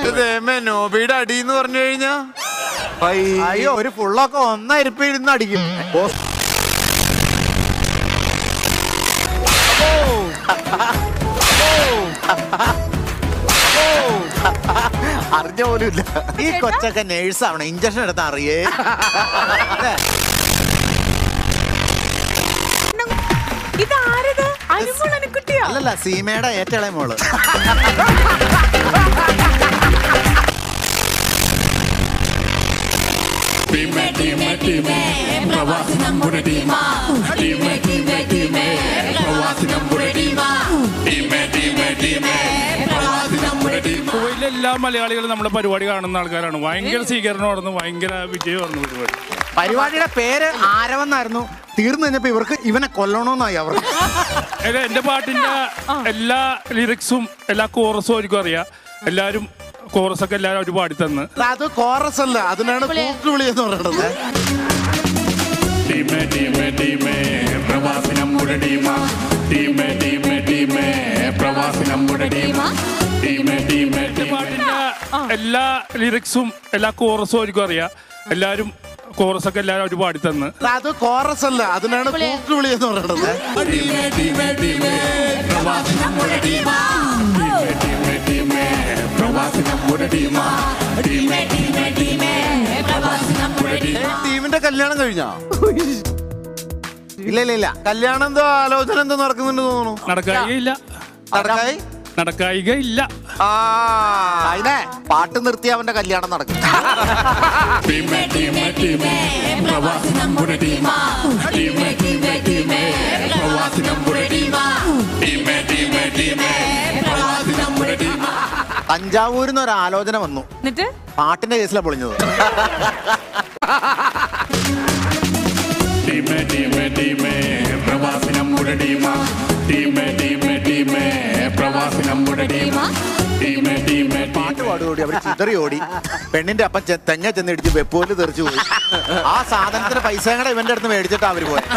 എന്റെ ദേമേ നോബിയുടെ അടി എന്ന് പറഞ്ഞു കഴിഞ്ഞാ അയ്യോ ഒരു ഫുള്ളൊക്കെ ഒന്നായിരിക്കും ഇരുന്ന് അടിക്കും ഓ, അറിഞ്ഞ പോലും ഇല്ല ഈ കൊച്ചൊക്കെ നേഴ്സ് ആവണം ഇഞ്ചക്ഷൻ എടുത്താ അറിയേ അല്ലേ? ഇതാരത് അനുമോളനുക്കുട്ടിയോ അല്ലല്ല സീമയുടെ ഏറ്റളെ മോള് ടീമേ ടീമേ ടീമേ പ്രവാസി നമ്മുടെ ടീമാ ടീമേ ടീമേ ടീമേ പ്രവാസി നമ്മുടെ ടീമാ ടീമേ ടീമേ ടീമേ പ്രവാസി നമ്മുടെ ടീമാ കുവൈറ്റിലെ എല്ലാ മലയാളികളും നമ്മുടെ പരിപാടി കാണുന്ന ആൾക്കാരാണ് ഭയങ്കര സ്വീകരണമായിരുന്നു ഭയങ്കര വിജയമായിരുന്നു പരിപാടി പരിപാടിയുടെ പേര് ആരവെന്നായിരുന്നു തീർന്നു കഴിഞ്ഞപ്പോ ഇവർക്ക് ഇവനെ കൊല്ലണമെന്നായി അവർ അല്ല, എന്റെ പാട്ടിന്റെ എല്ലാ ലിറിക്സും എല്ലാ കോറസും അവർക്കും അറിയാം എല്ലാരും കോറസ് ഒക്കെ എല്ലാരും അവർ പാടി തന്ന് അത് കോറസ് അല്ല അതിനാണ് കൂക്കുവിളി എന്ന് പറയുന്നത് ടീമേ ടീമേ ടീമേ പ്രവാസി നമ്മുടെ ടീമാ ടീമേ ടീമേ ടീമേ പ്രവാസി നമ്മുടെ ടീമാ ടീമേ ടീമേ എന്റെ ടീമേ പാട്ടിന്റെ എല്ലാ ലിറിക്സും എല്ലാ കോറസും അവർക്കും അറിയാം എല്ലാരും കോറസ് ഒക്കെ എല്ലാരും അവർ പാടി തന്ന് അത് കോറസ് അല്ല അതിനാണ് കൂക്കുവിളി എന്ന് പറയുന്നത് ടീമേ ടീമേ ടീമേ പ്രവാസി നമ്മുടെ ടീമാ ടീമേ ടീമേ ടീമേ പ്രവാസി നമ്മുടെ ടീമാ ടീമേ ടീമേ ടീമേ പ്രവാസി നമ്മുടെ ടീമാ ടീമിന്റെ കല്യാണം കഴിഞ്ഞാ ഇല്ല ഇല്ല ഇല്ല കല്യാണം എന്തോ ആലോചന എന്തോ നടക്കുന്നുണ്ട് തോന്നുന്നു നടക്കായികയില്ല നടക്കായി നടക്കായിക ഇല്ല ആ അതിനെ പാട്ട് നിർത്തി അവന്റെ കല്യാണം നടക്കും ടീമേ ടീമേ ടീമേ പ്രവാസി നമ്മുടെ ടീമാ ടീമേ ടീമേ ടീമേ പ്രവാസി നമ്മുടെ ടീമാ ടീമേ ടീമേ ടീമേ പ്രവാസി നമ്മുടെ ടീമാ തഞ്ചാവൂരിൽ നിന്ന് ഒരു ആലോചന വന്നു എന്നിട്ട് പാട്ടിന്റെ കേസിലാണ് പൊളിഞ്ഞത് ടീമേ ടീമേ ടീമേ പ്രവാസി നമ്മുടെ ടീമാ ടീമേ ടീമേ ടീമേ പ്രവാസി നമ്മുടെ ടീമാ ടീമേ ടീമേ പാട്ട് പാടുകൂടി അവർ ചിതറി ഓടി പെണ്ണിന്റെ അപ്പം ചെ- തെങ്ങ ചെന്നിടിച്ച് വെപ്പോല് തെറിച്ചു പോയി ആ സാധനത്തിന് പൈസ കൂടെ ഇവന്റെ അടുത്ത് മേടിച്ചിട്ടാ അവര് പോയത്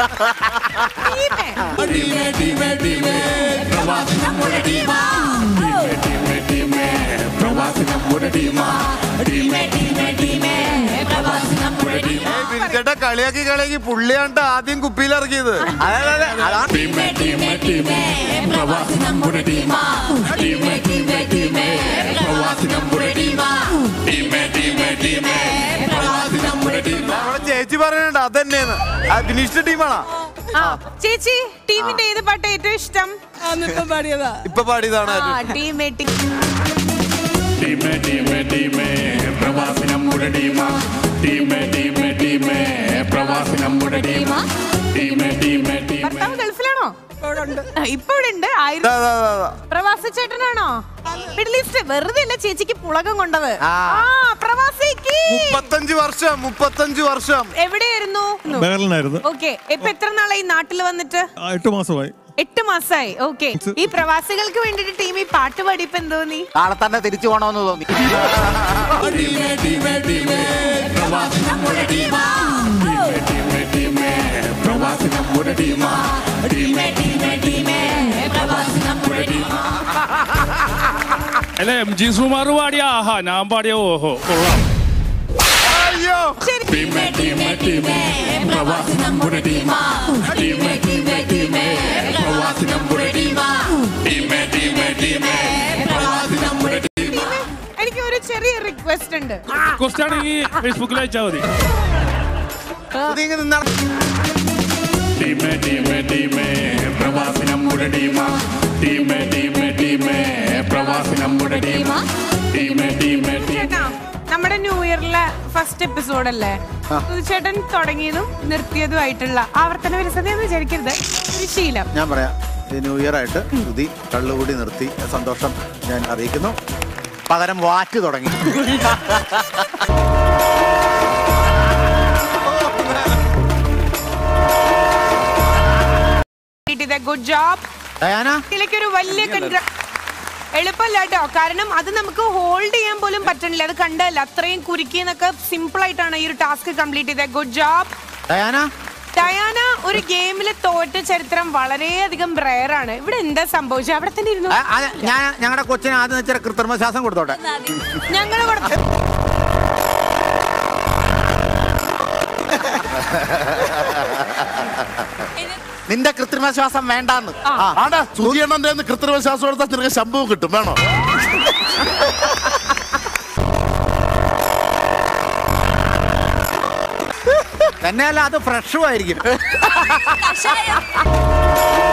ടീമേ ടീമേ ടീമേ പ്രവാസി നമ്മുടെ ടീമാ ടീമേ ടീമേ ടീമേ പ്രവാസി നമ്മുടെ ടീമാ ടീമേ ടീമേ ടീമേ പ്രവാസി നമ്മുടെ ടീമാ ബിരിച്ചേട്ടാ കളിയാക്കി കളിയാക്കി പുള്ളിയാണ്ട് ആദ്യം കുപ്പിയിൽ ഇറക്കിയത് ടീമേ ടീമേ ടീമേ പ്രവാസി നമ്മുടെ ടീമാ ടീമേ ടീമേ ടീമേ പ്രവാസി നമ്മുടെ ടീമാ ടീമേ ടീമേ ടീമേ പ്രവാസി നമ്മുടെ ടീമാ നമ്മുടെ ചേച്ചി പറയുന്നുണ്ട് അതന്നെയാണ് ബിനീഷിന്റെ ടീമാണോ ആ ചേച്ചി ടീമിന്റെ ഏത് പാട്ട് ഏറ്റവും ഇഷ്ടം ഇപ്പൊ പാടിയതാണ് ആ ടീം മീറ്റിംഗ് ടീമേ ടീമേ ടീമേ പ്രവാസി നമ്മുടെ ടീമാ ടീമേ ടീമേ ടീമേ പ്രവാസി നമ്മുടെ ടീമാ ടീമേ ടീമേ ടീമേ ഭർത്താവ് ഗൾഫിലാണോ ആ, ഇപ്പൊ ഇവിടെ ഉണ്ട് ആയിരം പ്രവാസി ചേട്ടനാണോ മിഡിൽ ഈസ്റ്റ് വെറുതെ അല്ല ചേച്ചിക്ക് പുളകം കൊണ്ടത് ആ പ്രവാസിക്ക് മുപ്പത്തഞ്ച് വർഷം മുപ്പത്തഞ്ച് വർഷം എവിടെയായിരുന്നു ബഹറിനായിരുന്നു ഓക്കെ ഇപ്പൊ എത്ര നാളായി നാട്ടിൽ വന്നിട്ട് ആ, എട്ട് മാസമായി എട്ട് മാസമായി ഓക്കെ ഈ പ്രവാസികൾക്ക് വേണ്ടിട്ട് ടീം ഈ പാട്ട് പാടിയപ്പോ എന്ത് തോന്നി നാളെ തന്നെ തിരിച്ചു പോകണമെന്ന് തോന്നി ടീമേ ടീമേ ടീമേ പ്രവാസി നമ്മുടെ ടീമാ ടീമേ ടീമേ ടീമേ പ്രവാസി നമ്മുടെ ടീമാ ടീമേ ടീമേ ടീമേ പ്രവാസി നമ്മുടെ ടീമാ അല്ല എം ജി സുമാർ പാടിയ ആഹാ ഞാൻ പാടിയ ഓഹോ കൊള്ളാം അയ്യോ ശരി ടീമേ ടീമേ ടീമേ പ്രവാസി നമ്മുടെ ടീമാ ടീമേ ടീമേ ടീമേ പ്രവാസി നമ്മുടെ ടീമാ ടീമേ ടീമേ ടീമേ പ്രവാസി നമ്മുടെ ടീമാ എനിക്ക് ഒരു ചെറിയ റിക്വസ്റ്റ് ഉണ്ട് റിക്വസ്റ്റ് ആണെങ്കിൽ ഫേസ്ബുക്കിൽ അയച്ചാൽ മതി ഇതിങ്ങനെ നിന്നാ ടീമേ ടീമേ ടീമേ പ്രവാസി നമ്മുടെ ടീമാ ടീമേ ടീമേ ടീമേ പ്രവാസി നമ്മുടെ ടീമാ ടീമേ ടീമേ ടീമേ ചേട്ടാ നമ്മുടെ ന്യൂ ഇയറിലെ ഫസ്റ്റ് എപ്പിസോഡ് അല്ലേ ചേട്ടൻ തുടങ്ങിയതും നിർത്തിയതുമായിട്ടുള്ള ആവർത്തന വിരസത എന്ന് വിചാരിക്കരുത് ഒരു ശീലം ഞാൻ പറയാം ഇത് ന്യൂ ഇയർ ആയിട്ട് ശ്രുതി കള്ളുകൂടി നിർത്തി സന്തോഷം ഞാൻ അറിയിക്കുന്നു പകരം വാറ്റ് തുടങ്ങി ഗുഡ് ജോബ് ഡയാന ഇതിലേക്ക് ഒരു വലിയ കൺഗ്ര എളുപ്പമല്ല കേട്ടോ കാരണം അത് നമുക്ക് ഹോൾഡ് ചെയ്യാൻ പോലും പറ്റണില്ല അത് കണ്ടല്ല അത്രയും കുരുക്കിന്നൊക്കെ സിമ്പിൾ ആയിട്ടാണ് ഈ ഒരു ടാസ്ക് കംപ്ലീറ്റ് ചെയ്തത് ഗുഡ് ജോബ് ഡയാന ഡയാന ഒരു ഗെയിമിൽ തോറ്റ ചരിത്രം വളരെയധികം റയർ ആണ് ഇവിടെ എന്താ സംഭവിച്ചത് അവിടെ തന്നെ ഇരുന്നു ആ, ആ, ഞാൻ ഞങ്ങളുടെ കൊച്ചിന് ആദ്യം വെച്ചാൽ കൃത്രിമ ശ്വാസം കൊടുത്തോട്ടെ ഞങ്ങള് കൊടുത്തു നിന്റെ കൃത്രിമ ശ്വാസം വേണ്ടാന്ന് ആടാ സുധിയണ്ണന്റെ കൃത്രിമ ശ്വാസം എടുത്താൽ നിനക്ക് ശമ്പവും കിട്ടും വേണോ തന്നെയല്ല അത് ഫ്രഷും ആയിരിക്കും കഷായം